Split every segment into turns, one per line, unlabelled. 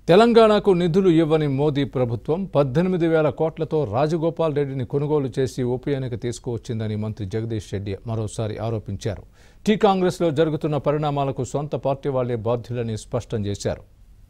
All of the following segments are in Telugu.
తెలంగాణకు నిధులు ఇవ్వని మోదీ ప్రభుత్వం పద్దెనిమిది వేల కోట్లతో రాజగోపాల్ రెడ్డిని కొనుగోలు చేసి ఉప ఎన్నిక తీసుకువచ్చిందని మంత్రి జగదీష్ రెడ్డి మరోసారి ఆరోపించారు టీ కాంగ్రెస్లో జరుగుతున్న పరిణామాలకు సొంత పార్టీ వాళ్లే బాధ్యులని స్పష్టం చేశారు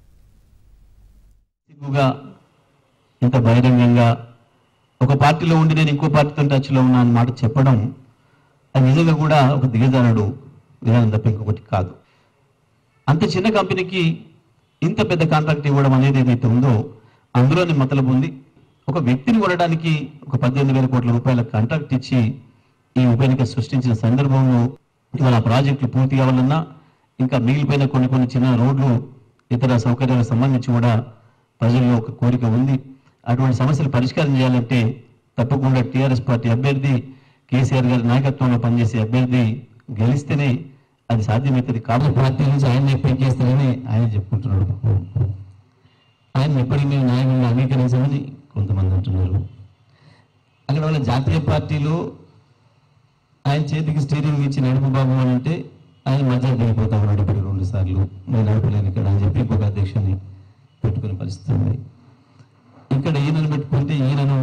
సిగ్గుగా ఇంత బహిరంగంగా ఒక పార్టీలో ఉండి నేను ఇంకో పార్టీతో టచ్లో ఉన్నా అన్న మాట చెప్పడం అది నిజంగా కూడా ఒక దిగజారుడు విధానం తప్ప ఇంకొకటి కాదు అంత చిన్న కంపెనీకి ఇంత పెద్ద కాంట్రాక్ట్ ఇవ్వడం అనేది ఏదైతే ఉందో అందులోని మతలబు ఉంది ఒక వ్యక్తిని కొనడానికి ఒక పద్దెనిమిది వేల కోట్ల రూపాయల కాంట్రాక్ట్ ఇచ్చి ఈ ఉప ఎన్నిక సృష్టించిన సందర్భంలో ఇవాళ ఆ ప్రాజెక్టులు పూర్తి కావాలన్నా ఇంకా మిగిలిపోయిన కొన్ని కొన్ని చిన్న రోడ్లు ఇతర సౌకర్యాలకు సంబంధించి కూడా ప్రజల్లో ఒక కోరిక ఉంది అటువంటి సమస్యలు పరిష్కారం చేయాలంటే తప్పకుండా టీఆర్ఎస్ పార్టీ అభ్యర్థి కేసీఆర్ గారి నాయకత్వంలో పనిచేసే అభ్యర్థి గెలిస్తేనే అది సాధ్యమవుతుంది కాబట్టి పార్టీ నుంచి ఆయన పెంచేస్తారని ఆయన చెప్పుకుంటున్నాడు ఆయన ఎప్పటికీ మేము నాయకులను అంగీకరించమని కొంతమంది అంటున్నారు అక్కడ వాళ్ళ జాతీయ పార్టీలో ఆయన చేతికి స్టీరింగ్ ఇచ్చి నడుపు బాబు అని అంటే ఆయన మధ్య దిగిపోతా ఉన్నాడు ఇప్పుడు రెండు సార్లు నేను నడపలేను ఇక్కడ అని చెప్పి ఇంకొక అధ్యక్షుని పెట్టుకునే పరిస్థితి ఉంది ఇక్కడ ఈయనను పెట్టుకుంటే ఈయనను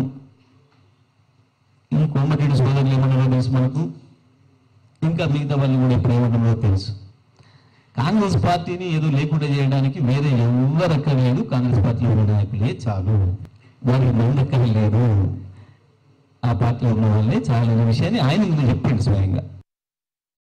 ఈ కోమటిరెడ్డి సోదరులు ఏమన్నారో తెలుసు మనకు ఇంకా మిగతా వాళ్ళు కూడా ఇప్పుడు ఏమన్నారో తెలుసు కాంగ్రెస్ పార్టీని ఏదో లేకుండా చేయడానికి వేరే ఎవరు అక్కర్లేదు కాంగ్రెస్ పార్టీలో ఉన్న నాయకులే చాలు వారికి మంది అక్కర్లేదు ఆ పార్టీలో ఉన్న వాళ్ళే చాలు అనే విషయాన్ని ఆయన ముందు చెప్పిండు స్వయంగా